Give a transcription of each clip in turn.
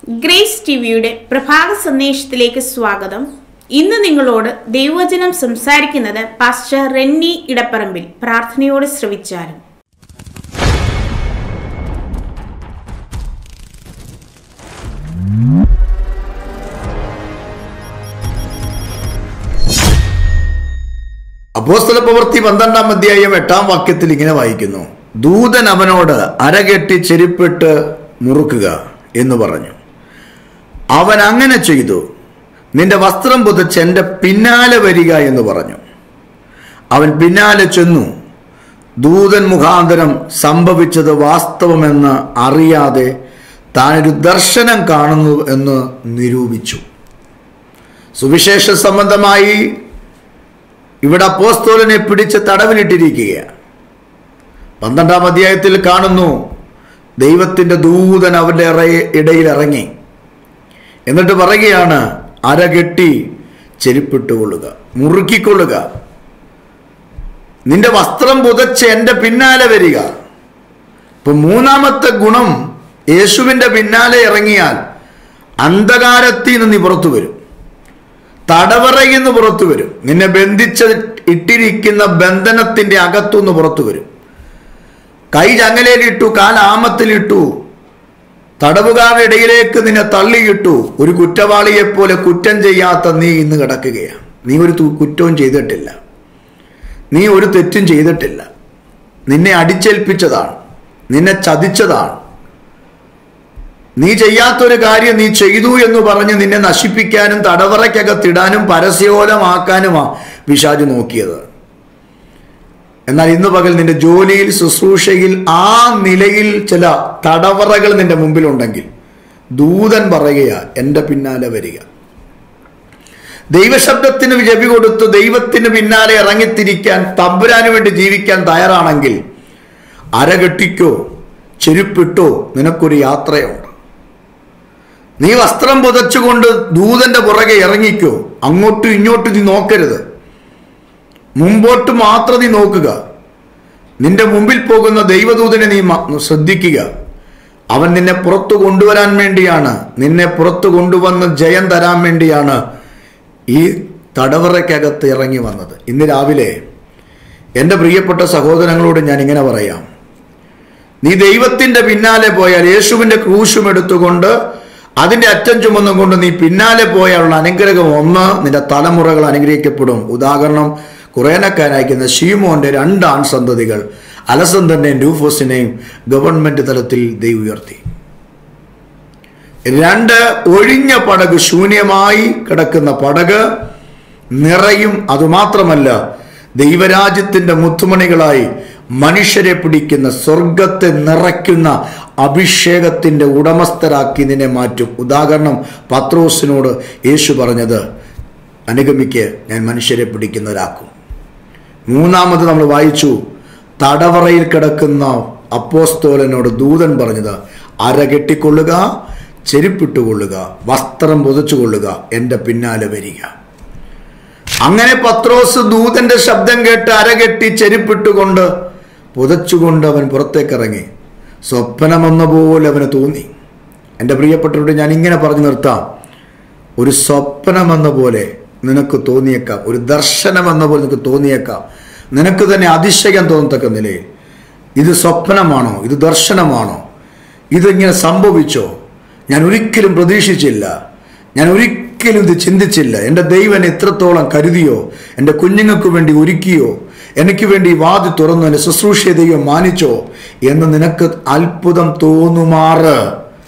grace ടിവിയുടെ പ്രഭാത സന്ദേശത്തിലേക്ക് സ്വാഗതം ഇന്ന് നിങ്ങളോട് ദൈവവചനം സംസാരിക്കുന്നത് പാസ്റ്റർ റെന്നി ഇടപ്പറമ്പിൽ പ്രാർത്ഥനയോടെ ശ്രവിച്ചാലും അപ്പോസ്തല പ്രവൃത്തി പന്ത്രണ്ടാം അധ്യായം എട്ടാം വാക്യത്തിൽ ഇങ്ങനെ വായിക്കുന്നു ദൂതൻ അവനോട് അരകെട്ടി ചെരുപ്പിട്ട് മുറുക്കുക എന്ന് പറഞ്ഞു അവൻ അങ്ങനെ ചെയ്തു നിന്റെ വസ്ത്രം പുതച്ച് എൻ്റെ പിന്നാലെ വരിക എന്ന് പറഞ്ഞു അവൻ പിന്നാലെ ചെന്നു ദൂതൻ മുഖാന്തരം സംഭവിച്ചത് വാസ്തവമെന്ന് അറിയാതെ താനൊരു ദർശനം കാണുന്നു എന്ന് നിരൂപിച്ചു സുവിശേഷ സംബന്ധമായി ഇവിടെ അപ്പോസ്തോലനെ പിടിച്ച് തടവിലിട്ടിരിക്കുകയാണ് പന്ത്രണ്ടാം അധ്യായത്തിൽ കാണുന്നു ദൈവത്തിൻ്റെ ദൂതൻ അവൻ്റെ ഇറ- ഇടയിൽ ഇറങ്ങി എന്നിട്ട് പറയുകയാണ് അരകെട്ടി ചെരുപ്പിട്ടുകൊള്ളുക മുറുക്കിക്കൊള്ളുക നിന്റെ വസ്ത്രം പുതച്ച് എൻ്റെ പിന്നാലെ വരിക ഇപ്പൊ മൂന്നാമത്തെ ഗുണം യേശുവിൻ്റെ പിന്നാലെ ഇറങ്ങിയാൽ അന്ധകാരത്തിൽ നിന്ന് നീ പുറത്തു വരും തടവറയിൽ നിന്ന് പുറത്തു വരും നിന്നെ ബന്ധിച്ച് ഇട്ടിരിക്കുന്ന ബന്ധനത്തിന്റെ അകത്തുനിന്ന് പുറത്തു വരും കൈ ചങ്ങലയിലിട്ടു കാൽ ആമത്തിലിട്ടു തടവുകാരുടെ ഇടയിലേക്ക് നിന്നെ തള്ളിയിട്ടു ഒരു കുറ്റവാളിയെ പോലെ കുറ്റം ചെയ്യാത്ത നീ ഇന്ന് കിടക്കുകയാണ് നീ ഒരു തു- കുറ്റവും ചെയ്തിട്ടില്ല നീ ഒരു തെറ്റും ചെയ്തിട്ടില്ല നിന്നെ അടിച്ചേൽപ്പിച്ചതാണ് നിന്നെ ചതിച്ചതാണ് നീ ചെയ്യാത്തൊരു കാര്യം നീ ചെയ്തു എന്ന് പറഞ്ഞ് നിന്നെ നശിപ്പിക്കാനും തടവറയ്ക്കകത്തിടാനും പരസ്യോലമാക്കാനുമാ പിശാജ് നോക്കിയത് എന്നാൽ ഇന്ന് പകൽ നിന്റെ ജോലിയിൽ ശുശ്രൂഷയിൽ ആ നിലയിൽ ചില തടവറകൾ നിന്റെ മുമ്പിലുണ്ടെങ്കിൽ ദൂതൻ പറയുക എൻ്റെ പിന്നാലെ വരിക ദൈവശബ്ദത്തിന് ചെവി കൊടുത്ത് ദൈവത്തിന് പിന്നാലെ ഇറങ്ങിത്തിരിക്കാൻ തമ്പുരാന് വേണ്ടി ജീവിക്കാൻ തയ്യാറാണെങ്കിൽ അരകെട്ടിക്കോ ചെരുപ്പിട്ടോ നിനക്കൊരു യാത്രയുണ്ട് നീ വസ്ത്രം പുതച്ചുകൊണ്ട് ദൂതന്റെ പുറകെ ഇറങ്ങിക്കോ അങ്ങോട്ടും ഇങ്ങോട്ടും നീ നോക്കരുത് മുമ്പോട്ട് മാത്രം നീ നോക്കുക നിന്റെ മുമ്പിൽ പോകുന്ന ദൈവദൂതനെ നീ മ- ശ്രദ്ധിക്കുക അവൻ നിന്നെ പുറത്തു കൊണ്ടുവരാൻ വേണ്ടിയാണ് നിന്നെ പുറത്തു കൊണ്ടുവന്ന് ജയം തരാൻ വേണ്ടിയാണ് ഈ തടവറയ്ക്കകത്ത് ഇറങ്ങി വന്നത് ഇന്ന് രാവിലെ എൻ്റെ പ്രിയപ്പെട്ട സഹോദരങ്ങളോട് ഞാൻ ഇങ്ങനെ പറയാം നീ ദൈവത്തിന്റെ പിന്നാലെ പോയാൽ യേശുവിന്റെ ക്രൂശും എടുത്തുകൊണ്ട് അതിന്റെ അറ്റം ചുമന്നും കൊണ്ട് നീ പിന്നാലെ പോയാലുള്ള അനുഗ്രഹം ഒന്ന് നിന്റെ തലമുറകൾ അനുഗ്രഹിക്കപ്പെടും ഉദാഹരണം കുറേനക്കാരയക്കുന്ന ഷീമോന്റെ രണ്ട് ആൺസന്തതികൾ അലസന്തന്റെയും രൂഫോസിനെയും ഗവൺമെന്റ് തലത്തിൽ ദൈവം ഉയർത്തി രണ്ട് ഒഴിഞ്ഞ പടക് ശൂന്യമായി കിടക്കുന്ന പടക് നിറയും അതുമാത്രമല്ല ദൈവരാജ്യത്തിന്റെ മുത്തുമണികളായി മനുഷ്യരെ പിടിക്കുന്ന സ്വർഗത്തെ നിറയ്ക്കുന്ന അഭിഷേകത്തിന്റെ ഉടമസ്ഥരാക്കി നിന്നെ മാറ്റും ഉദാഹരണം പത്രോസിനോട് യേശു പറഞ്ഞത് അനുഗമിക്ക് ഞാൻ മനുഷ്യരെ പിടിക്കുന്നവരാക്കും മൂന്നാമത് നമ്മൾ വായിച്ചു തടവറയിൽ കിടക്കുന്ന അപ്പോസ്തോലനോട് ദൂതൻ പറഞ്ഞത് അര കെട്ടിക്കൊള്ളുക ചെരുപ്പിട്ടുകൊള്ളുക വസ്ത്രം പുതച്ചുകൊള്ളുക എൻ്റെ പിന്നാലെ വരിക അങ്ങനെ പത്രോസ് ദൂതന്റെ ശബ്ദം കേട്ട് അരകെട്ടി ചെരുപ്പിട്ടുകൊണ്ട് പുതച്ചുകൊണ്ട് അവൻ പുറത്തേക്ക് ഇറങ്ങി സ്വപ്നമെന്ന പോലെ അവന് തോന്നി എൻ്റെ പ്രിയപ്പെട്ടവരോട് ഞാൻ ഇങ്ങനെ പറഞ്ഞു നിർത്താം ഒരു സ്വപ്നമെന്ന പോലെ നിനക്ക് തോന്നിയേക്കാം ഒരു ദർശനമെന്ന പോലെ നിനക്ക് തോന്നിയേക്കാം നിനക്ക് തന്നെ അതിശയം തോന്നത്തക്ക നിലയിൽ ഇത് സ്വപ്നമാണോ ഇത് ദർശനമാണോ ഇതിങ്ങനെ സംഭവിച്ചോ ഞാൻ ഒരിക്കലും പ്രതീക്ഷിച്ചില്ല ഞാൻ ഒരിക്കലും ഇത് ചിന്തിച്ചില്ല എൻ്റെ ദൈവം എന്നെ ഇത്രത്തോളം കരുതിയോ എൻ്റെ കുഞ്ഞുങ്ങൾക്ക് വേണ്ടി ഒരുക്കിയോ എനിക്ക് വേണ്ടി ഈ വാതി തുറന്നു എൻ്റെ ശുശ്രൂഷയെ ദൈവം മാനിച്ചോ എന്ന് നിനക്ക് അത്ഭുതം തോന്നുമാറ്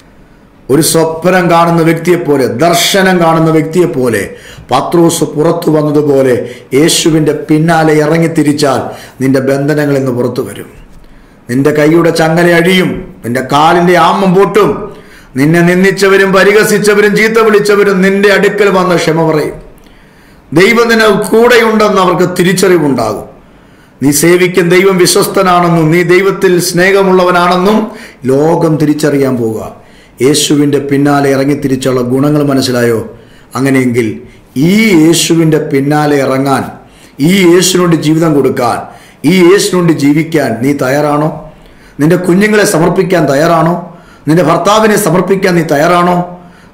ഒരു സ്വപ്നം കാണുന്ന വ്യക്തിയെ പോലെ ദർശനം കാണുന്ന വ്യക്തിയെ പോലെ പത്രോസ് പുറത്തു വന്നതുപോലെ യേശുവിൻ്റെ പിന്നാലെ ഇറങ്ങി തിരിച്ചാൽ നിന്റെ ബന്ധനങ്ങളിൽ നിന്ന് പുറത്തു വരും നിന്റെ കൈയുടെ ചങ്ങല അഴിയും നിന്റെ കാലിന്റെ ആമം പൊട്ടും നിന്നെ നിന്ദിച്ചവരും പരിഹസിച്ചവരും ചീത്ത വിളിച്ചവരും നിന്റെ അടുക്കൽ വന്ന് ക്ഷമ പറയും ദൈവം നിന്നെ കൂടെയുണ്ടെന്ന് അവർക്ക് തിരിച്ചറിവുണ്ടാകും നീ സേവിക്കുന്ന ദൈവം വിശ്വസ്തനാണെന്നും നീ ദൈവത്തിൽ സ്നേഹമുള്ളവനാണെന്നും ലോകം തിരിച്ചറിയാൻ പോകുക യേശുവിൻ്റെ പിന്നാലെ ഇറങ്ങി തിരിച്ചുള്ള ഗുണങ്ങൾ മനസ്സിലായോ അങ്ങനെയെങ്കിൽ ഈ യേശുവിൻ്റെ പിന്നാലെ ഇറങ്ങാൻ ഈ യേശുവിനോട് ജീവിതം കൊടുക്കാൻ ഈ യേശുവിനോട് ജീവിക്കാൻ നീ തയ്യാറാണോ നിന്റെ കുഞ്ഞുങ്ങളെ സമർപ്പിക്കാൻ തയ്യാറാണോ നിന്റെ ഭർത്താവിനെ സമർപ്പിക്കാൻ നീ തയ്യാറാണോ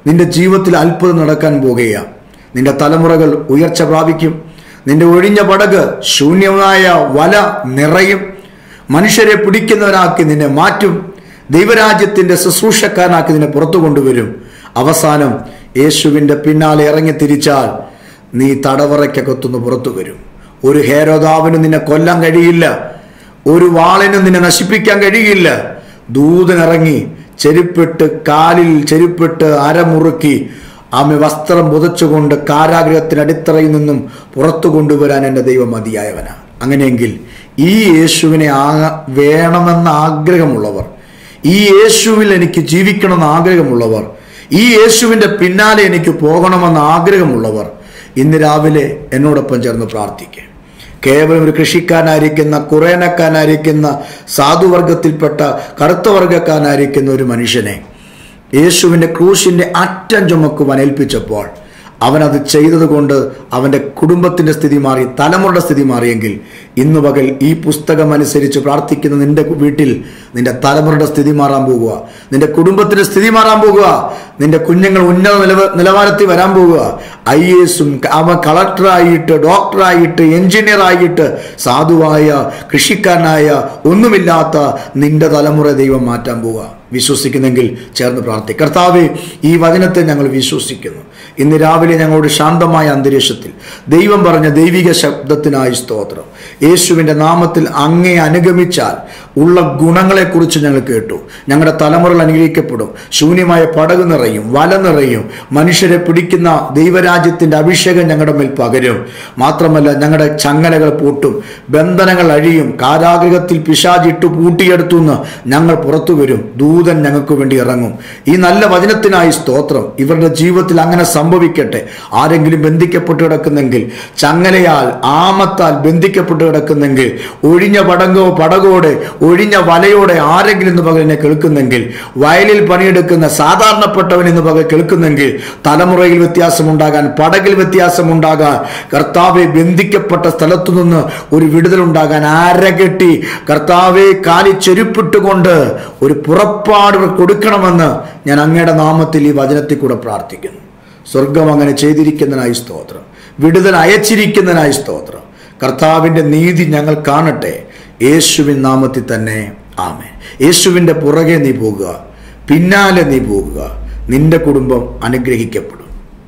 നിന്റെ ജീവിതത്തിൽ അത്ഭുതം നടക്കാൻ പോകുകയാണ് നിന്റെ തലമുറകൾ ഉയർച്ച പ്രാപിക്കും നിന്റെ ഒഴിഞ്ഞ പടക് ശൂന്യമായ വല നിറയും മനുഷ്യരെ പിടിക്കുന്നവരാക്കി നിന്നെ മാറ്റും ദൈവരാജ്യത്തിന്റെ ശുശ്രൂഷക്കാരനാക്കി നിന്നെ പുറത്തു കൊണ്ടുവരും അവസാനം യേശുവിൻ്റെ പിന്നാലെ ഇറങ്ങി തിരിച്ചാൽ നീ തടവറയ്ക്കകത്തുനിന്ന് പുറത്തു വരും ഒരു ഹേരോദാവിന് നിന്നെ കൊല്ലാൻ കഴിയില്ല ഒരു വാളിനും നിന്നെ നശിപ്പിക്കാൻ കഴിയില്ല ദൂതനിറങ്ങി ചെരുപ്പിട്ട് കാലിൽ ചെരുപ്പിട്ട് അരമുറുക്കി ആമെ വസ്ത്രം പുതച്ചുകൊണ്ട് കാരാഗ്രഹത്തിന് അടിത്തറയിൽ നിന്നും പുറത്തു കൊണ്ടുവരാൻ എൻ്റെ ദൈവം മതിയായവനാണ് അങ്ങനെയെങ്കിൽ ഈ യേശുവിനെ ആ വേണമെന്ന ആഗ്രഹമുള്ളവർ ഈ യേശുവിൽ എനിക്ക് ജീവിക്കണമെന്ന് ആഗ്രഹമുള്ളവർ ഈ യേശുവിൻ്റെ പിന്നാലെ എനിക്ക് പോകണമെന്ന് ആഗ്രഹമുള്ളവർ ഇന്ന് രാവിലെ എന്നോടൊപ്പം ചേർന്ന് പ്രാർത്ഥിക്കുക കേവലം ഒരു കൃഷിക്കാരനായിരിക്കുന്ന കുറേനക്കാരനായിരിക്കുന്ന സാധുവർഗത്തിൽപ്പെട്ട കറുത്ത വർഗക്കാരനായിരിക്കുന്ന ഒരു മനുഷ്യനെ യേശുവിൻ്റെ ക്രൂശിൻ്റെ അറ്റം ചുമക്കുവാൻ ഏൽപ്പിച്ചപ്പോൾ അവനത് ചെയ്തതുകൊണ്ട് അവൻ്റെ കുടുംബത്തിൻ്റെ സ്ഥിതി മാറി തലമുറയുടെ സ്ഥിതി മാറിയെങ്കിൽ ഇന്ന് പകൽ ഈ പുസ്തകം അനുസരിച്ച് പ്രാർത്ഥിക്കുന്ന നിന്റെ വീട്ടിൽ നിന്റെ തലമുറയുടെ സ്ഥിതി മാറാൻ പോകുക നിന്റെ കുടുംബത്തിൻ്റെ സ്ഥിതി മാറാൻ പോകുക നിന്റെ കുഞ്ഞുങ്ങൾ ഉന്നത നിലവ നിലവാരത്തിൽ വരാൻ പോകുക ഐ എസും അവൻ കളക്ടറായിട്ട് ഡോക്ടറായിട്ട് എഞ്ചിനീയർ ആയിട്ട് സാധുവായ കൃഷിക്കാരനായ ഒന്നുമില്ലാത്ത നിന്റെ തലമുറ ദൈവം മാറ്റാൻ പോവുക വിശ്വസിക്കുന്നെങ്കിൽ ചേർന്ന് പ്രാർത്ഥിക്കും കർത്താവെ ഈ വചനത്തെ ഞങ്ങൾ വിശ്വസിക്കുന്നു ഇന്ന് രാവിലെ ഞങ്ങളുടെ ശാന്തമായ അന്തരീക്ഷത്തിൽ ദൈവം പറഞ്ഞ ദൈവിക ശബ്ദത്തിനായി സ്തോത്രം യേശുവിൻ്റെ നാമത്തിൽ അങ്ങേ അനുഗമിച്ചാൽ ഉള്ള ഗുണങ്ങളെക്കുറിച്ച് ഞങ്ങൾ കേട്ടു ഞങ്ങളുടെ തലമുറകൾ അനുഗ്രഹിക്കപ്പെടും ശൂന്യമായ പടക് നിറയും വല നിറയും മനുഷ്യരെ പിടിക്കുന്ന ദൈവരാജ്യത്തിൻ്റെ അഭിഷേകം ഞങ്ങളുടെ മേൽ പകരും മാത്രമല്ല ഞങ്ങളുടെ ചങ്ങലകൾ പൂട്ടും ബന്ധനങ്ങൾ അഴിയും കാരാഗ്രഹത്തിൽ പിശാചിട്ട് പൂട്ടിയെടുത്തുനിന്ന് ഞങ്ങൾ പുറത്തു വരും ദൂതൻ ഞങ്ങൾക്ക് വേണ്ടി ഇറങ്ങും ഈ നല്ല വചനത്തിനായി സ്തോത്രം ഇവരുടെ ജീവിതത്തിൽ അങ്ങനെ സംഭവിക്കട്ടെ ആരെങ്കിലും ബന്ധിക്കപ്പെട്ട് കിടക്കുന്നെങ്കിൽ ചങ്ങലയാൽ ആമത്താൽ ബന്ധിക്കപ്പെട്ട് കിടക്കുന്നെങ്കിൽ ഒഴിഞ്ഞ പടങ്കോ പടകോടെ ഒഴിഞ്ഞ വലയോടെ ആരെങ്കിലും ഇന്ന് പകൽ എന്നെ കേൾക്കുന്നെങ്കിൽ വയലിൽ പണിയെടുക്കുന്ന സാധാരണപ്പെട്ടവൻ ഇന്ന് പകൽ കേൾക്കുന്നെങ്കിൽ തലമുറയിൽ വ്യത്യാസമുണ്ടാകാൻ പടകിൽ വ്യത്യാസമുണ്ടാകാൻ കർത്താവെ ബന്ധിക്കപ്പെട്ട സ്ഥലത്തു നിന്ന് ഒരു വിടുതലുണ്ടാകാൻ ആരകെട്ടി കർത്താവെ കാലി ചെരുപ്പിട്ടുകൊണ്ട് ഒരു പുറപ്പാട് ഇവർ കൊടുക്കണമെന്ന് ഞാൻ അങ്ങയുടെ നാമത്തിൽ ഈ വചനത്തിൽ കൂടെ പ്രാർത്ഥിക്കുന്നു സ്വർഗം അങ്ങനെ ചെയ്തിരിക്കുന്നതിനായി സ്തോത്രം വിടുതൽ അയച്ചിരിക്കുന്നതിനായി സ്തോത്രം കർത്താവിൻ്റെ നീതി ഞങ്ങൾ കാണട്ടെ യേശുവിൻ നാമത്തിൽ തന്നെ ആമേ യേശുവിൻ്റെ പുറകെ നീ പോകുക പിന്നാലെ നീ പോകുക നിന്റെ കുടുംബം അനുഗ്രഹിക്കപ്പെടും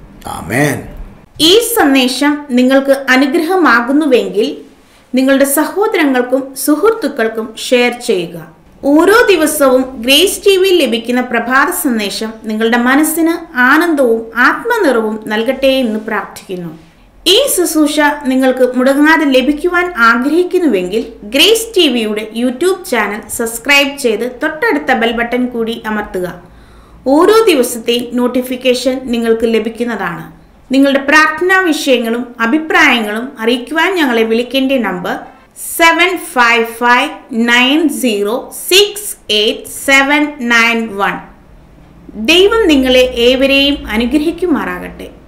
ആമേൻ ഈ സന്ദേശം നിങ്ങൾക്ക് അനുഗ്രഹമാകുന്നുവെങ്കിൽ നിങ്ങളുടെ സഹോദരങ്ങൾക്കും സുഹൃത്തുക്കൾക്കും ഷെയർ ചെയ്യുക ഓരോ ദിവസവും ഗ്രേസ് ടി വിയിൽ ലഭിക്കുന്ന പ്രഭാത സന്ദേശം നിങ്ങളുടെ മനസ്സിന് ആനന്ദവും ആത്മനിറവും നൽകട്ടെ എന്ന് പ്രാർത്ഥിക്കുന്നു ഈ ശുശ്രൂഷ നിങ്ങൾക്ക് മുടങ്ങാതെ ലഭിക്കുവാൻ ആഗ്രഹിക്കുന്നുവെങ്കിൽ ഗ്രേസ് ടി വിയുടെ യൂട്യൂബ് ചാനൽ സബ്സ്ക്രൈബ് ചെയ്ത് തൊട്ടടുത്ത ബെൽ ബട്ടൺ കൂടി അമർത്തുക ഓരോ ദിവസത്തെയും നോട്ടിഫിക്കേഷൻ നിങ്ങൾക്ക് ലഭിക്കുന്നതാണ് നിങ്ങളുടെ പ്രാർത്ഥനാ വിഷയങ്ങളും അഭിപ്രായങ്ങളും അറിയിക്കുവാൻ ഞങ്ങളെ വിളിക്കേണ്ട number seven five five nine zero six eight seven nine one ദൈവം നിങ്ങളെ ഏവരെയും അനുഗ്രഹിക്കുമാറാകട്ടെ